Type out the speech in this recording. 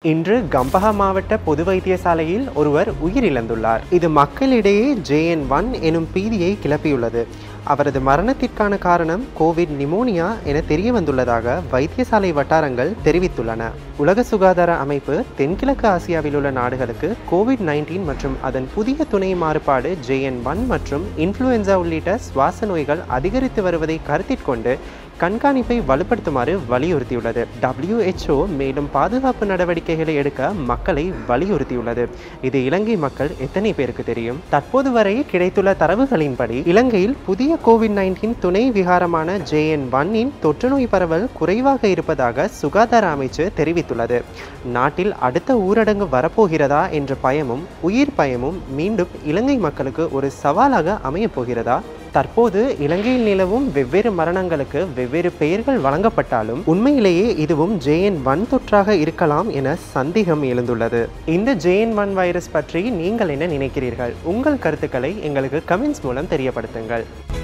இன்று கம்பஹா மாவட்ட பொது வைத்தியசாலையில் ஒருவர் உயிரிழந்துள்ளார் இது மக்களிடையே ஜேஎன் ஒன் எனும் பீதியை கிளப்பியுள்ளது அவரது மரணத்திற்கான காரணம் கோவிட் நிமோனியா என தெரிய வந்துள்ளதாக வைத்தியசாலை வட்டாரங்கள் தெரிவித்துள்ளன உலக சுகாதார அமைப்பு தென்கிழக்கு ஆசியாவில் உள்ள நாடுகளுக்கு கோவிட் நைன்டீன் மற்றும் அதன் புதிய துணை மாறுபாடு ஜேஎன் ஒன் மற்றும் இன்ஃப்ளூயன்சா உள்ளிட்ட சுவாச நோய்கள் அதிகரித்து வருவதை கருத்தில் கொண்டு கண்காணிப்பை வலுப்படுத்துமாறு வலியுறுத்தியுள்ளது WHO மேலும் பாதுகாப்பு நடவடிக்கைகளை எடுக்க மக்களை வலியுறுத்தியுள்ளது இது இலங்கை மக்கள் எத்தனை பேருக்கு தெரியும் தற்போது வரை கிடைத்துள்ள தரவுகளின்படி இலங்கையில் புதிய கோவிட் நைன்டீன் துணை விகாரமான ஜேஎன் ஒன்னின் தொற்றுநோய் பரவல் குறைவாக இருப்பதாக சுகாதார அமைச்சு தெரிவித்துள்ளது நாட்டில் அடுத்த ஊரடங்கு வரப்போகிறதா என்ற பயமும் உயிர் பயமும் மீண்டும் இலங்கை மக்களுக்கு ஒரு சவாலாக அமையப் போகிறதா தற்போது இலங்கையில் நிலவும் வெவ்வேறு மரணங்களுக்கு வெவ்வேறு பெயர்கள் வழங்கப்பட்டாலும் உண்மையிலேயே இதுவும் ஜேஎன் ஒன் தொற்றாக இருக்கலாம் என சந்தேகம் எழுந்துள்ளது இந்த ஜேஎன் ஒன் வைரஸ் பற்றி நீங்கள் என்ன நினைக்கிறீர்கள் உங்கள் கருத்துக்களை எங்களுக்கு கமெண்ட்ஸ் மூலம் தெரியப்படுத்துங்கள்